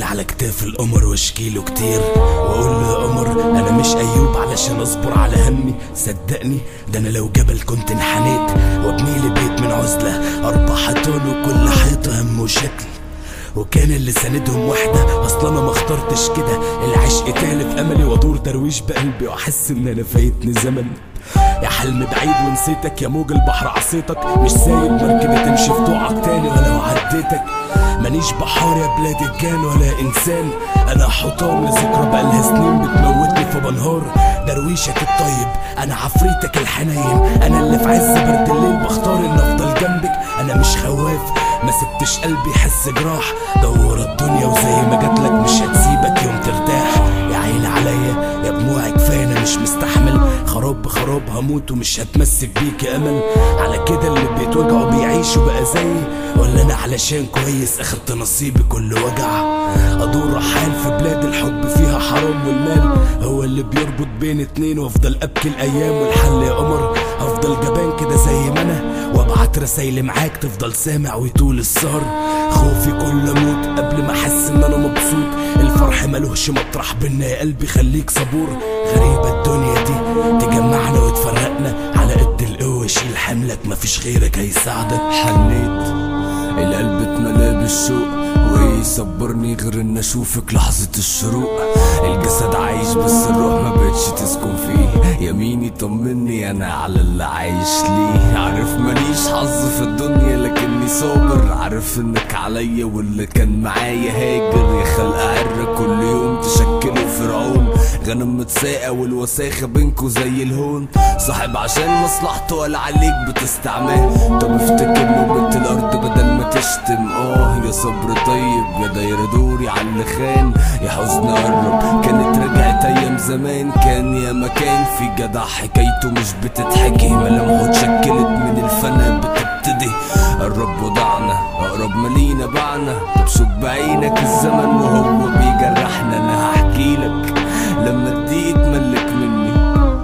شايل على كتاف القمر واشكيله كتير واقول له يا قمر انا مش ايوب علشان اصبر على همي صدقني ده انا لو جبل كنت انحنيت وابني لي بيت من عزله اربع حيطان وكل حيطه هم وشكل وكان اللي ساندهم واحدة أصلا أنا ما اخترتش كده العشق تالف أملي وأدور درويش بقلبي وأحس إن أنا فايتني زمن يا حلم بعيد ونسيتك يا موج البحر عصيتك مش سايب مركبة تمشي في طوعك تاني ولو عديتك مانيش بحار يا بلاد الجان ولا إنسان أنا حطام لذكرى بقالها سنين بتموتني فبنهار درويشك الطيب أنا عفريتك الحنين أنا اللي في عز برد الليل بختار إن أفضل جنبك أنا مش خواف ما سبتش قلبي يحس جراح دور الدنيا وزي ما جاتلك مش هتسيبك يوم ترتاح يا عين عليا يا دموعي كفايه انا مش مستحمل خراب بخراب هموت ومش هتمسك بيك يا امل على كده اللي بيتوجعوا بيعيشوا بقى زيي ولا انا علشان كويس اخدت نصيبي كل وجع ادور رحال في بلاد الحب فيها حرام والمال هو اللي بيربط بين اتنين وافضل ابكي الايام والحل يا قمر هفضل جبان كده زي ما انا وابعت رسايل معاك تفضل سامع ويطول السهر خوفي كل اموت قبل ما احس ان انا مبسوط الفرح ملوش مطرح بينا يا قلبي خليك صبور غريبة الدنيا دي تجمعنا وتفرقنا على قد القوة شيل حملك مفيش غيرك هيساعدك حنيت القلب اتملى بالشوق وايه يصبرني غير ان اشوفك لحظة الشروق الجسد عايش بس الروح ما بقتش تسكن فيه يميني طمني انا على اللي عايش ليه عارف ماليش حظ في الدنيا لكني صابر عارف انك عليا واللي كان معايا هاجر يا خلق عرة كل يوم تشكلوا فرعون غنم متساقة والوساخة بينكو زي الهون صاحب عشان مصلحته ولا عليك بتستعمل طب افتكر نوبة الارض بدل ما تشتم اه يا صبر طيب يا داير دوري على اللي خان يا حزن قرب كانت رجعت ايام زمان كان يا مكان في جدع حكايته مش بتتحكي ملامحه اتشكلت من الفنا بتبتدي قرب وضعنا اقرب مالينا بعنا تبصق بعينك الزمن وهو بيجرحنا انا هحكي لك لما الدقيق اتملك مني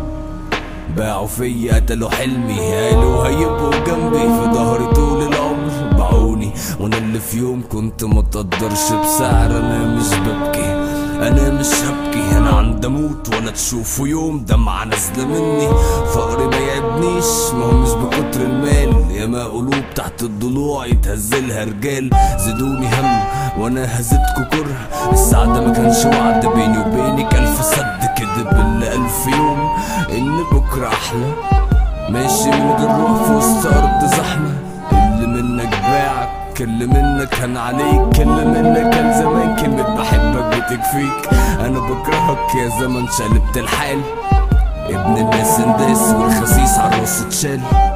باعوا فيا قتلوا حلمي قالوا هيبقوا جنبي في ظهري طول العمر باعوني وانا اللي في يوم كنت متقدرش بسعر انا مش ببكي انا مش هبكي انا عند اموت ولا تشوفوا يوم دمعة نازلة مني فقري ما يعبنيش ما هو مش بكتر المال ياما قلوب تحت الضلوع يتهزلها رجال زيدوني هم وانا هزتكوا كره السعادة ما كانش وعد بيني وبينك الف سد كدب اللي الف يوم ان بكرة احلى ماشي من غير روح في وسط ارض زحمة اللي منك باعك اللي منك كان عليك اللي منك كان زمان كلمة بحبك بتكفيك انا بكرهك يا زمن شقلبت الحال ابن الناس انداس والخسيس عالراس اتشال